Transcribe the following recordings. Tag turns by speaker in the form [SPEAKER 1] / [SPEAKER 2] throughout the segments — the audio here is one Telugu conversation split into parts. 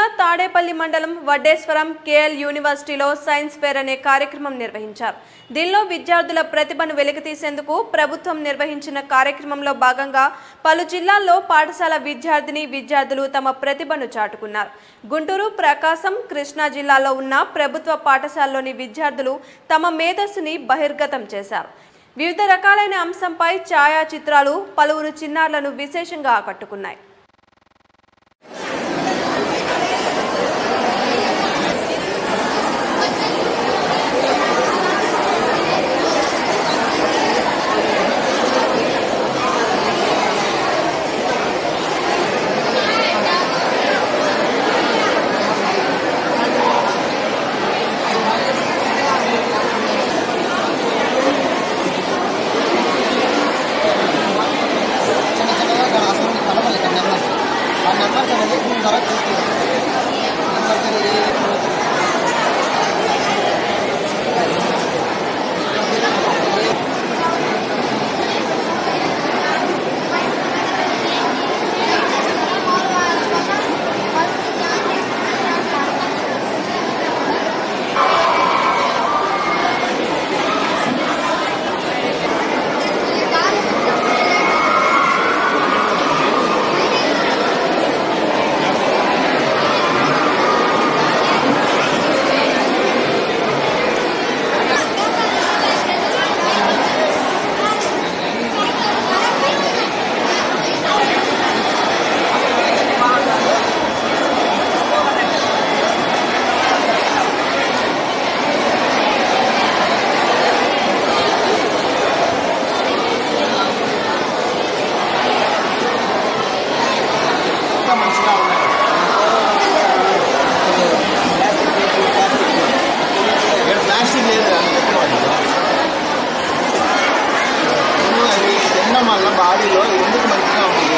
[SPEAKER 1] తాడేపల్లి మండలం వడ్డేశ్వరం కేఎల్ యూనివర్సిటీలో సైన్స్ ఫేర్ అనే కార్యక్రమం నిర్వహించారు దీనిలో విద్యార్థుల ప్రతిభను వెలికితీసేందుకు ప్రభుత్వం నిర్వహించిన కార్యక్రమంలో భాగంగా పలు జిల్లాల్లో పాఠశాల విద్యార్థిని విద్యార్థులు తమ ప్రతిభను చాటుకున్నారు గుంటూరు ప్రకాశం కృష్ణా జిల్లాలో ఉన్న ప్రభుత్వ పాఠశాలలోని విద్యార్థులు తమ మేధస్సుని బహిర్గతం చేశారు వివిధ రకాలైన అంశంపై ఛాయాచిత్రాలు పలువురు చిన్నారులను విశేషంగా ఆకట్టుకున్నాయి
[SPEAKER 2] చిన్న చిన్నగా దాని అసలు కలవాలి ఇక్కడ నెంబర్స్ ఆ నెంబర్స్ అనేది దీని ద్వారా చూసుకోవాలి నెంబర్స్ అనేది ఇంకా మంచిగా ఉన్నాయి ఇక్కడ ప్లాస్టిక్ లేదు అని చెప్పేవాళ్ళు నేను అది తినడం వల్ల బాడీలో ఎందుకు మంచిగా ఉంది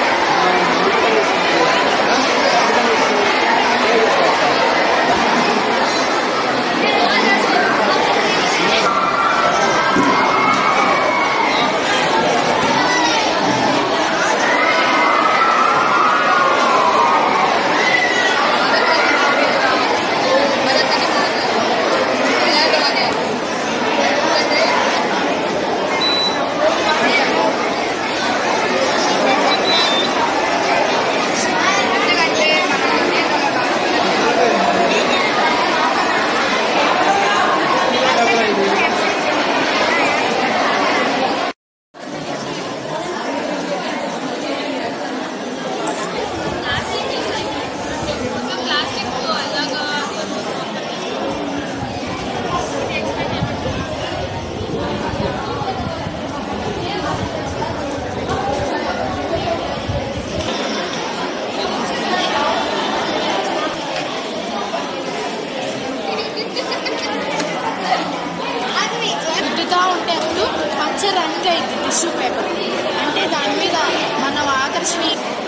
[SPEAKER 3] రుద్దుతా ఉంటే అప్పుడు పచ్చ రంగు అయింది టిష్యూ పేపర్ అంటే దాని మీద మనం ఆకర్షణీయ